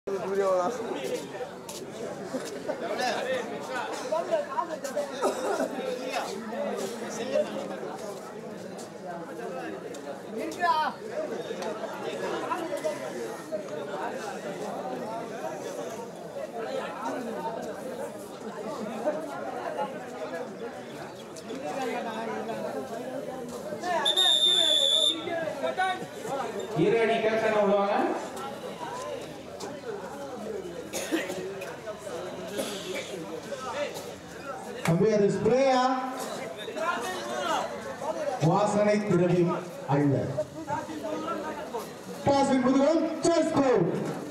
இரு அணி கேப்டன் விடுவாங்க தம்பி அது ஸ்ப்ரேயா வாசனை திரவியம் அல்ல பாசிங் முதுகுளம் choice goal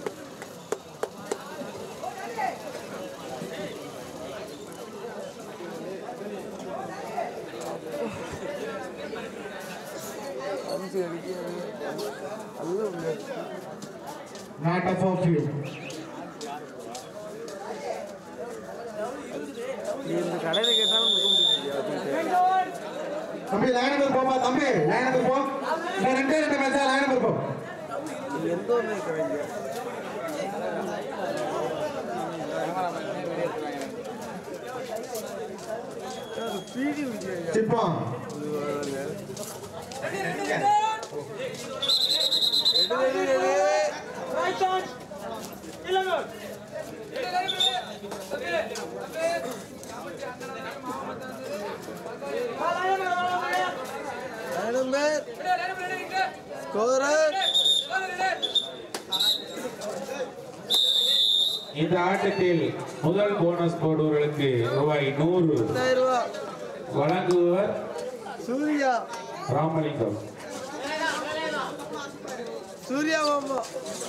not a for few இந்த கடையில் கேட்டாலும் கொடுக்க முடியாது தம்பி லைன் நம்பர் போப்பா தம்பி லைன் நம்பர் போ இந்த ரெண்டே ரெண்டு மேட்சா லைன் நம்பர் போ எந்த ஒன்று கிடையாது பீடி விஜய் சிப்பா ஸ்கோரர் இந்த ஆட்டத்தில் முதல் போனஸ் போடுவர்களுக்கு ரூபாய் நூறு பத்தாயிரம் ரூபா வழங்குபவர் சூர்யா ராமலிங்கம் சூர்யா மாமா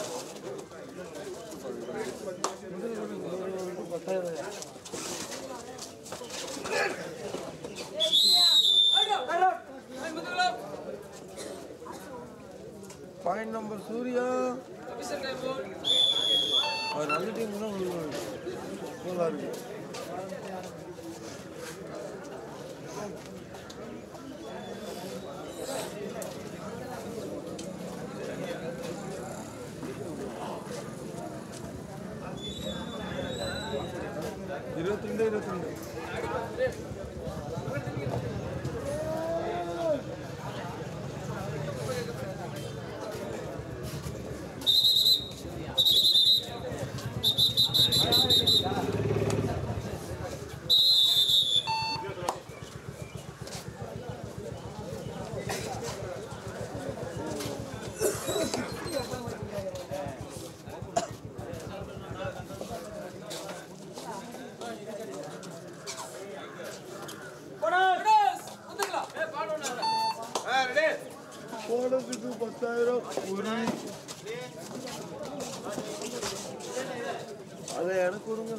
பாயிண்ட் நம்பர் சூர்யா அவர் நல்ல டீம் தான் நல்லா இருக்கு இருபத்தி ரெண்டு இருபத்தி ரெண்டு போனதுக்கு பத்தாயிரம் ஒரு அதை எனக்கு கொடுங்க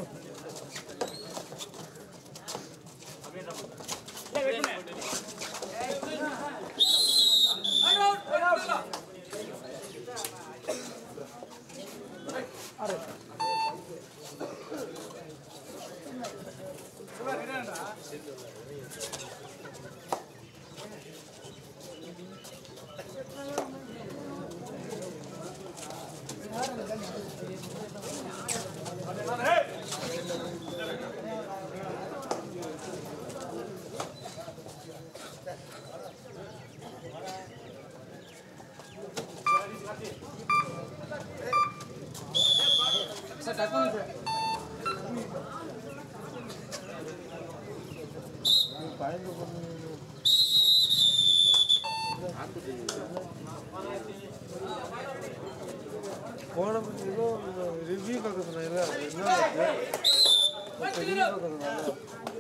பயந்து பண்ணு போன ஏதோ ரிவ்யூ பார்க்க சொன்னாங்க என்ன ரிவ்யூ பார்க்க சொன்னாங்க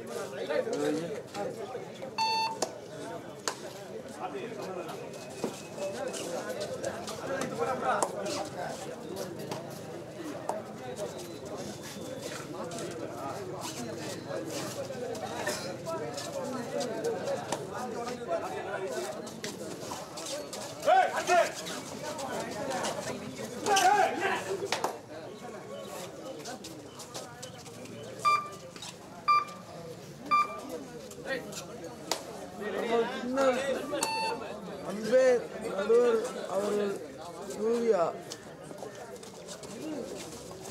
நம்ம சின்ன அன்பே நடுவர் அவர்கள் சூர்யா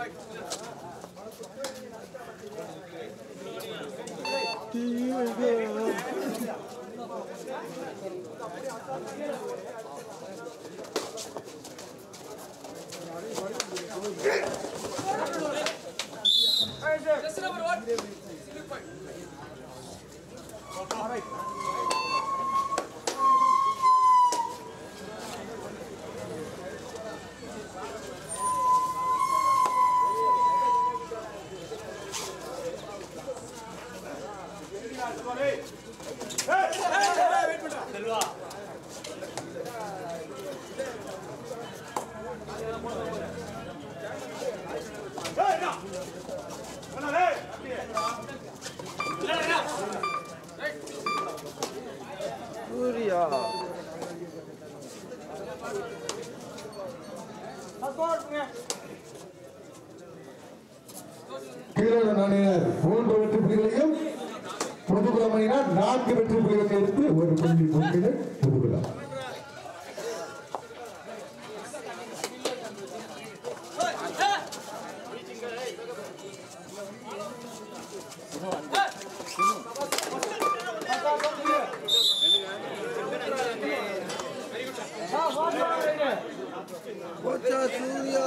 சூர்யா கீழே நாணயர் மூன்று வெற்றி புள்ளிகளையும் புதுக்குளம் அணியினர் நான்கு வெற்றி புள்ளிகளை எடுத்து ஒரு புள்ளி முன்னிலை புதுக்குளம் போச்சா சூர்யா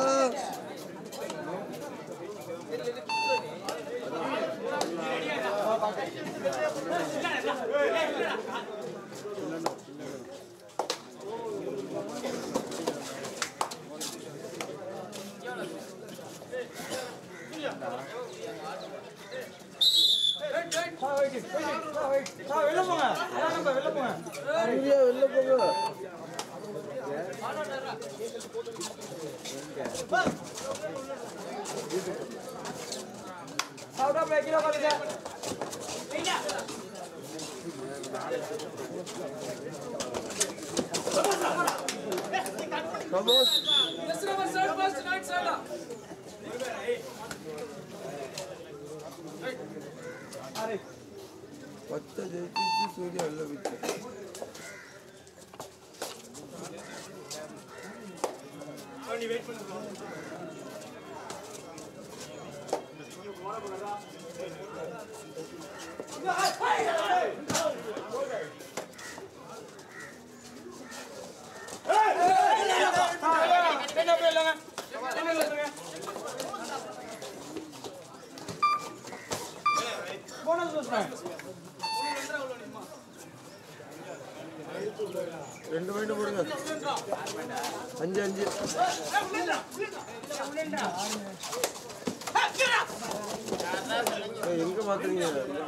சூர்யா வெளில போங்க சபாஷ் பத்து ஜெயிச்சு சூர்யா வெளில போயிடுச்சு ரெண்டு பாயிண்ட் போடுங்க அஞ்சு அஞ்சு ஏய், எங்க பாத்துறீங்க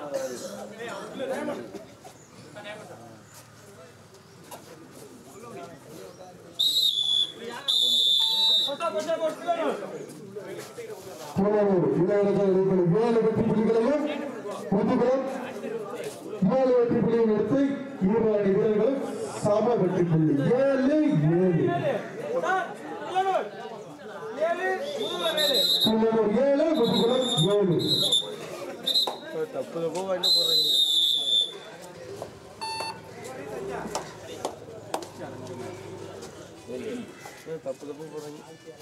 கோலாவூர் இளையராஜா இடைவெளி ஏழு வெற்றி புள்ளிகளையும் புதுக்குளம் ஏழு வெற்றி புள்ளியும் எடுத்து இரு அணி வீரர்களும் சம வெற்றி புள்ளி ஏழு ஏழு குள்ளனூர் ஏழு புதுக்குளம் ஏழு தப்பு தப்போ வாங்கிட்டு போடுறீங்க ஏய், தப்பு தப்பு போடுறீங்க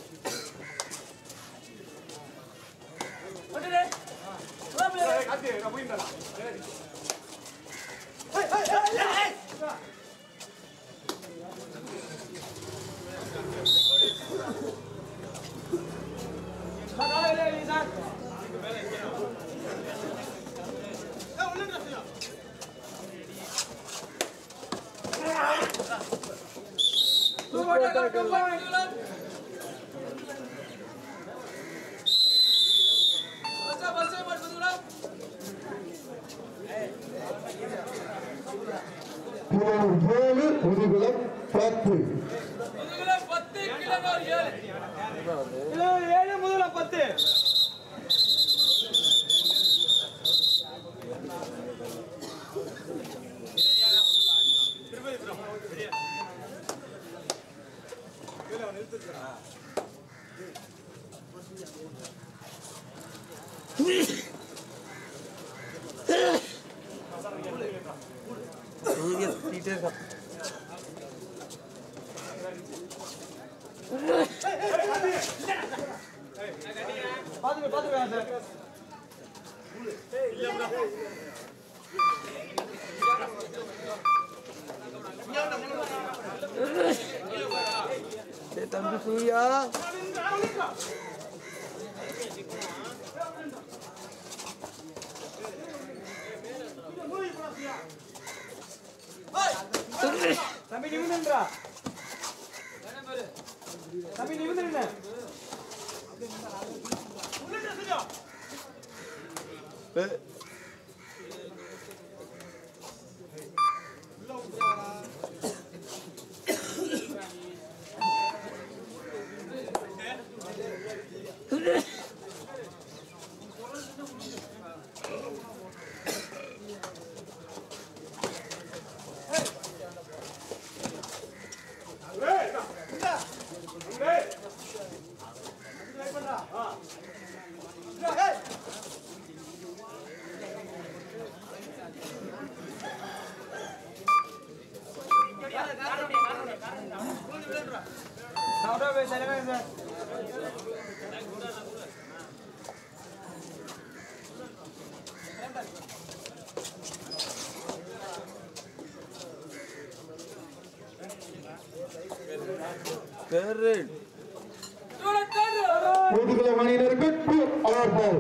குள்ளனூர் ஏழு புதுக்குளம் பத்து ஏழு முதல்ல பத்து சூர்யா சுத்திட்டே இருக்கான் ஏய், தம்பி சூர்யா தம்பி நிமிந்தா தம்பி நிமிந்த ஏய், Carrot. முதுகுல மணியினருக்கு டூ ஆர் பால்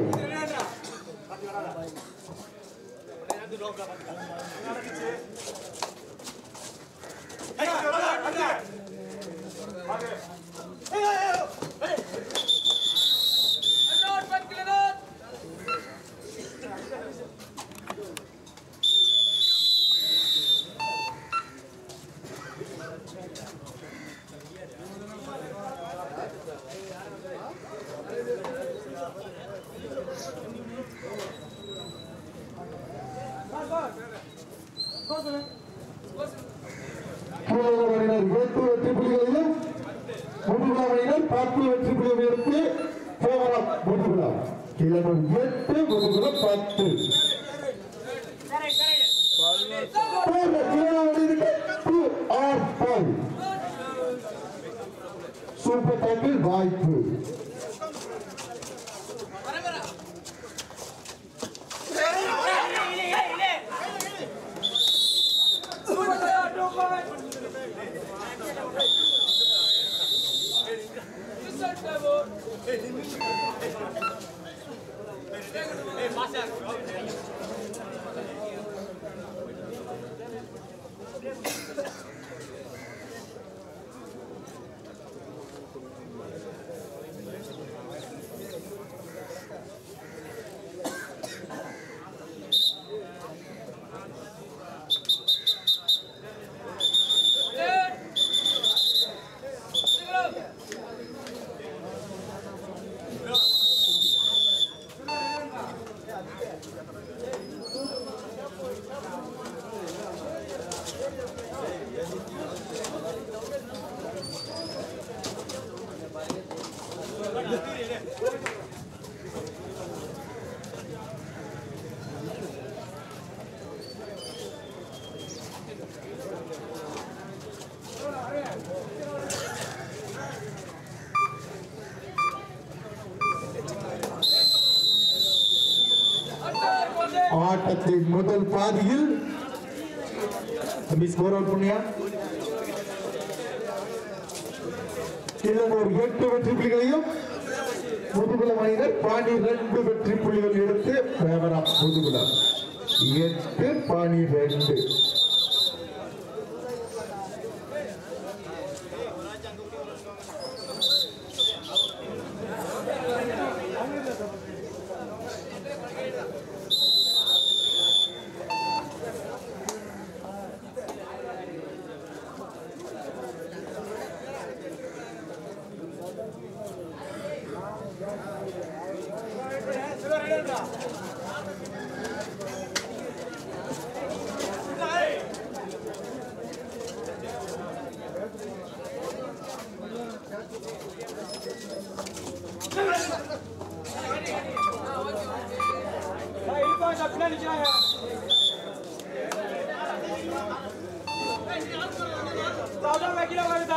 கீழக மணியினர் எட்டு வெற்றி புள்ளிகளையும் முதுகுல மணியினர் பத்து வெற்றி புள்ளிகள் எடுத்து போகலாம் முதுகுலா கீழனூர் எட்டு முதுகுல பத்து போங்க, கீழக மணியினருக்கு டூ ஆர் பால் சூப்பர் டேக்கிள் வாய்ப்பு ஆட்டத்தின் முதல் பாதியில் தம்பி ஸ்கோர் அவுட் பண்ணியா கிழங்கூர் எட்டு வெற்றி புள்ளிகளையும் முதுகுல மணியினர் பாணி ரெண்டு வெற்றி புள்ளிகள் எடுத்து ஃபேவரா முதுகுலம் எட்டு பாணி ரெண்டு பின்னாடி நிக்கிறாங்க சாப்பிடாம வைக்கல வருதா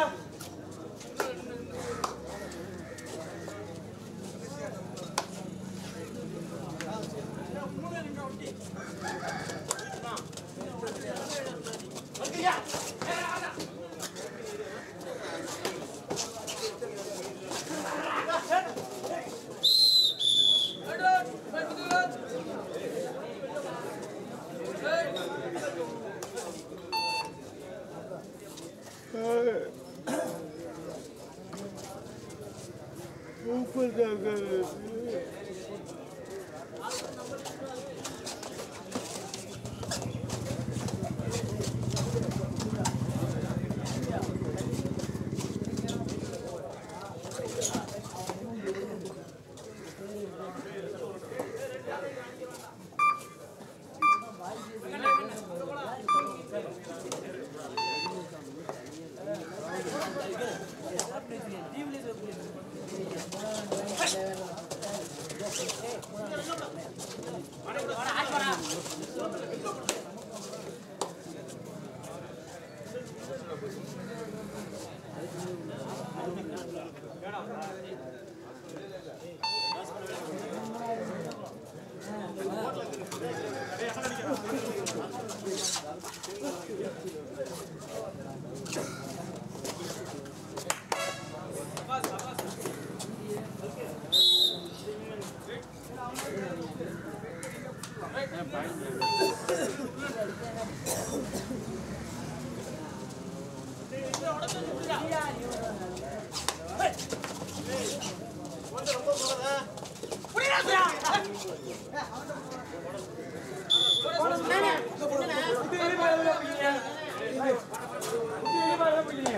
குத்தி வெளியே போய் எவ்வளவு பிடிக்கிறீங்க? ஏய், குத்தி வெளியே போய் எவ்வளவு பிடிக்கிறீங்க?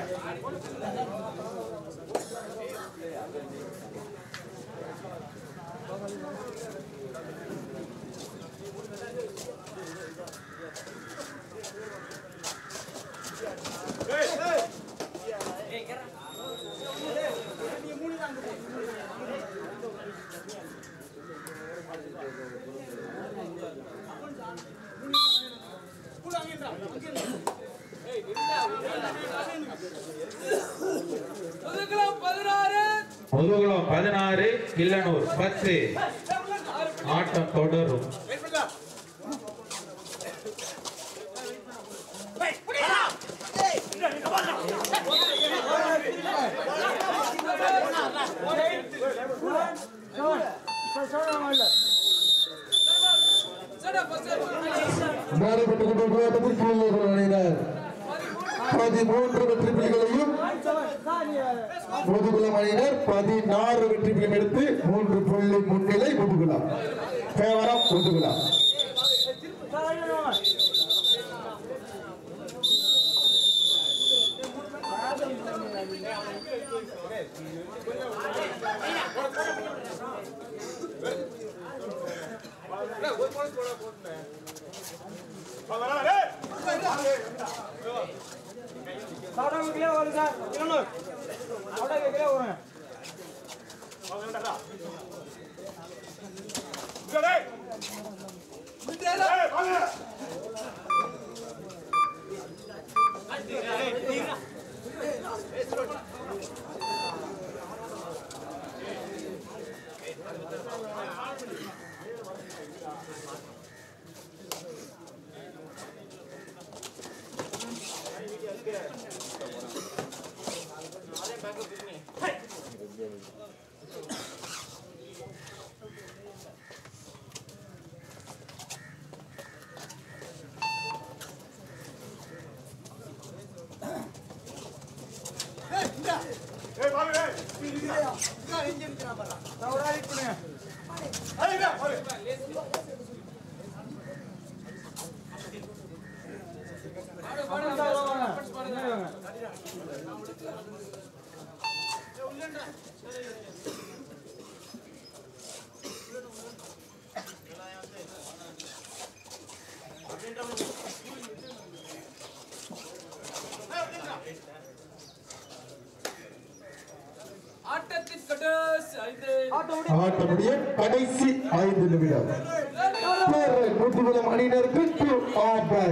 முதுகுளம் பதினாறு கிள்ளனூர் பத்து ஆட்டம் தொடரும் நடைபெற்றுக் கொண்டிருக்கும் ஆட்டத்தில் கீழூர் அணியினர் பதிமூன்று வெற்றி புள்ளிகளையும் முதுகுளம் அணியினர் பதினாறு வெற்றி புள்ளிகள் எடுத்து மூன்று புள்ளி முன்னிலை முதுகுளம் கேவலம் முதுகுளம் சாப்பிடாம கீழே வருங்க சார் இருநூறு அப்படியே கீழே வருங்க நான் ஒரு ஆள் பண்ணுங்க அப்படியே சார் வாங்க. முன்னாடி வாங்க. ஆட்டத்தின் கடைசி ஐந்து ஆட்டோ விடு. ஆட்டமுடைய கடைசி ஐந்து நிமிடம் பேரல் முதுகுளம் அணியினருக்கு two off by.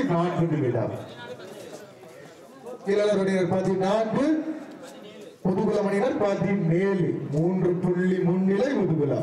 நான்கு நிமிடம் இளவரடினர் பதினான்கு முதுகுல மணியினர் பதினேழு மூன்று புள்ளி முன்னிலை முதுகுலா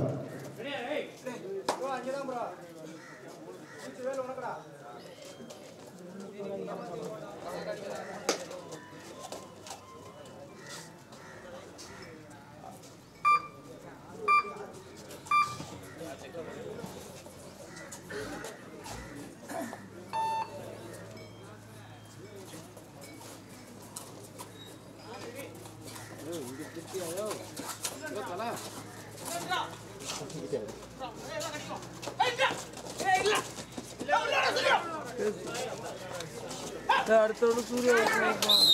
அடுத்த ஒன்று சூர்யா வரணும்.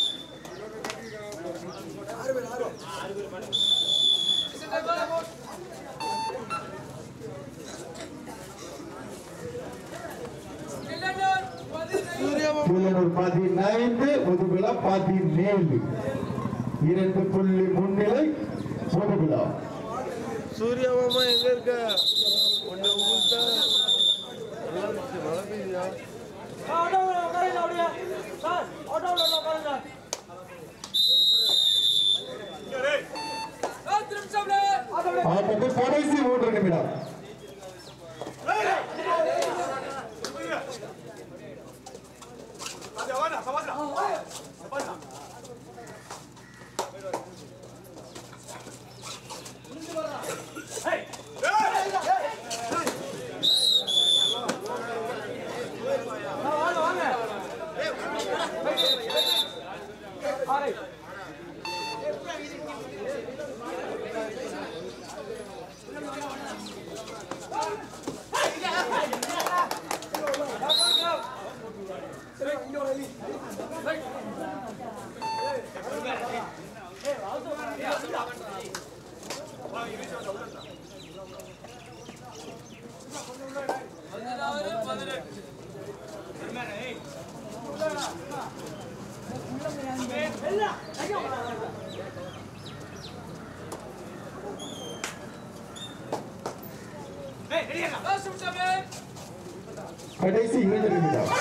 சூர்யா மாமா கீழனூர் பதினைந்து முதுகுலா பதினேழு இரண்டு புள்ளி முன்னிலை முதுகுலா சூர்யா மாமா எங்க இருக்க ஒன்று உங்களுக்கு நல்லா இருந்துச்சு மழை பெய்யுதா ஆட்டோவில் உட்காருங்க அப்படியே சார் ஆட்டோவில் உட்காருங்க பத்து நிமிஷம்ல ஆட்டத்தில் கடைசி மூன்று நிமிடம் வாங்க வாங்க ஆரை பதினாறு பதினெட்டு லாஸ்ட் நிமிஷமே கடைசி இரண்டு நிமிடம்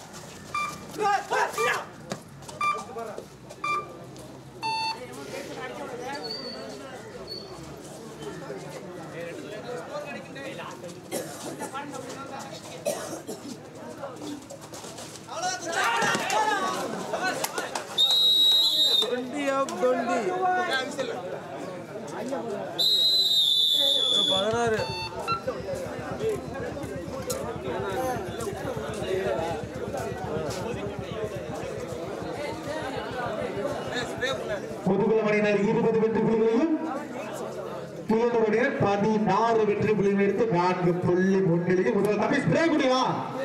டுவெண்ட்டி ஆஃப் டுவெண்ட்டி பதினாறு முதுகுல மணியினர் இருபது வெற்றி புள்ளிகளையும் கீழனூரினர் பதினாறு வெற்றி புள்ளிகள் எடுத்து நான்கு புள்ளி முன்னிலையில் முதல் தம்பி ஸ்ப்ரே குடியா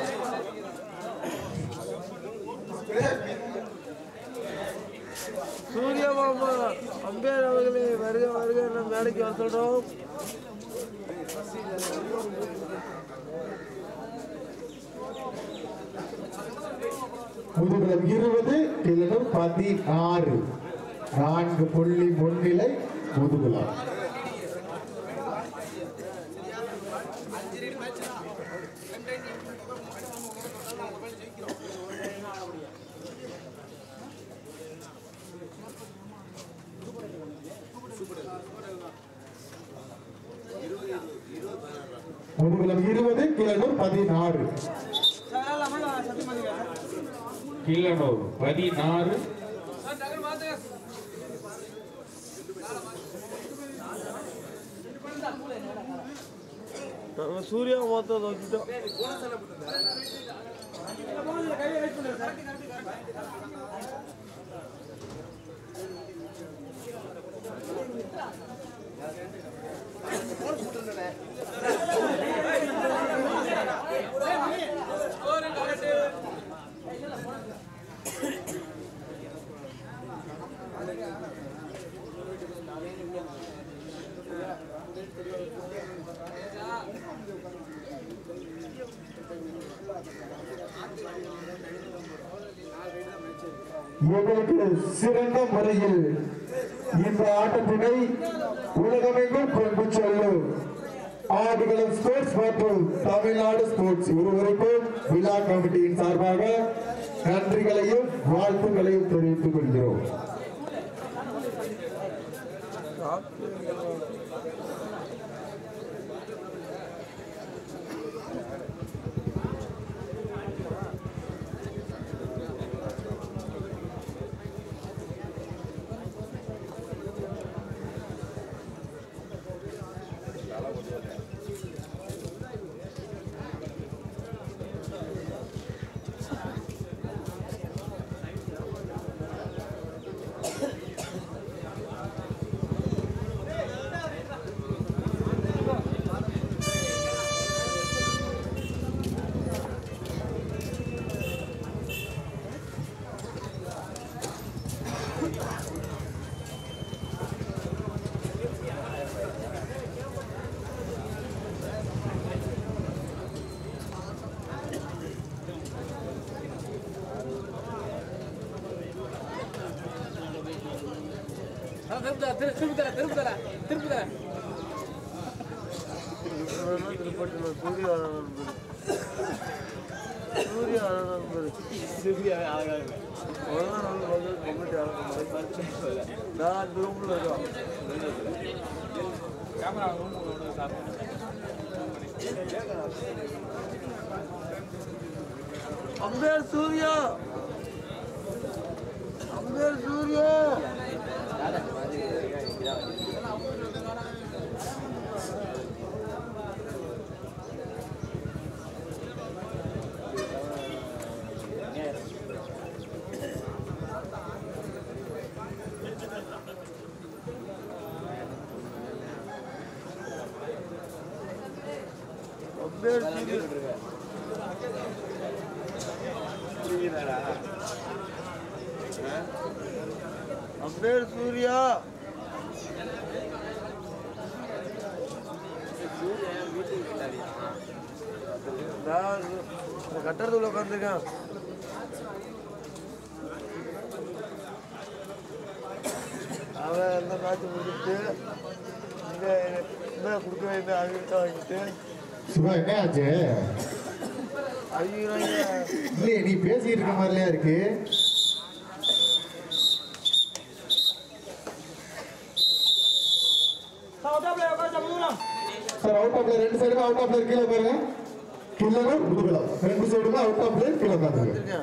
சூர்யா மாமா அம்பேர் அவர்களே வருக வருக நம்ம வேலைக்கு வர சொல்றோம் முதுகுலம் இருபது கிழனூர் பதினாறு நான்கு புள்ளி முன்னிலை முதுகுலம் முதுகுலம் இருபது கிழனூர் பதினாறு சார் நம்ம சத்தியம் பண்ணிக்க கீழனூர் பதினாறு சார் டக்குனு மாத்துங்க நம்ம சூர்யா மொத்தம் நோக்கிட்டோம் கையை ரைட் பண்ணுங்க சார் ஒரு கரெக்ட் எங்களுக்கு சிறந்த முறையில் இந்த ஆட்டத்தினை உலகமெங்கும் கொண்டு செல்லும் ஆடுகளம் ஸ்போர்ட்ஸ் மற்றும் தமிழ்நாடு ஸ்போர்ட்ஸ் இருவருக்கும் விழா கமிட்டியின் சார்பாக நன்றிகளையும் வாழ்த்துக்களையும் தெரிவித்துக் கொள்கிறோம் திருப்பி தர திருப்பி தர திருப்பி தர திருப்பி தர திருப்பட்டியில் சூரிய சூரிய சூரிய நான் ரூம்ல இருக்கோம் அம்பேர் சூர்யா அம்பேர் சூர்யா அம்பேர் சூர்யா அம்பேர் சூர்யா நான் இந்த கட்டடத்துக்குள்ள உட்காந்துருக்கேன் அவன் எந்த மேட்ச் முடிச்சுட்டு இந்த இந்த கொடுக்க வேண்டிய அவங்க வாங்கிட்டு சிவா என்ன ஆச்சு ஐயோ இல்லையே நீ பேசிட்டு இருக்க மாதிரிலயா இருக்கு சார் அவுட் ஆஃப்ல ரெண்டு சைடுமே அவுட் ஆஃப்ல கீழே பாருங்க கீழே முதுகலாம் ரெண்டு சைடுமே அவுட் ஆஃப்ல கீழே உட்காந்துங்க இருக்கேன்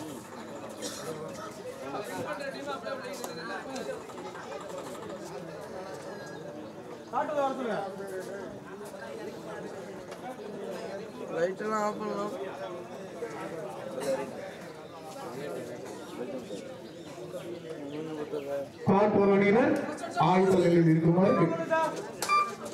லைட்டெல்லாம் ஆஃப் பண்ணலாம் பார்ப்பவனினர் ஆயுத நிலையில் இருக்குமாறு கேட்டு-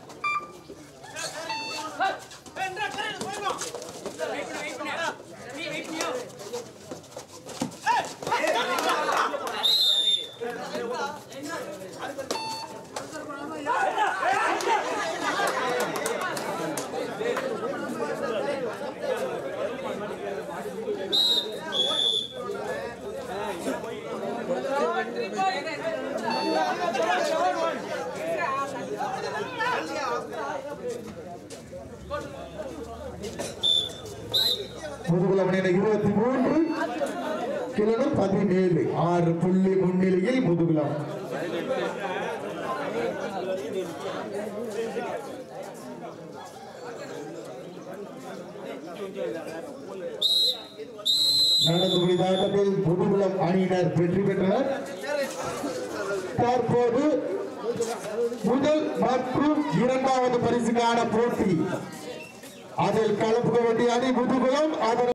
முதுகுலமணியில இருபத்தி மூன்று கிலோனும் பதினேழு ஆறு புள்ளி முன்னிலையில் முதுகுலம் நடந்து முடிந்த ஆட்டத்தில் முதுகுலம் அணியினர் வெற்றி பெற்றனர் தற்போது முதல் மற்றும் இரண்டாவது பரிசுக்கான போட்டி அதில் கலப்பு கபடி அணி முதுகுலம் அதன்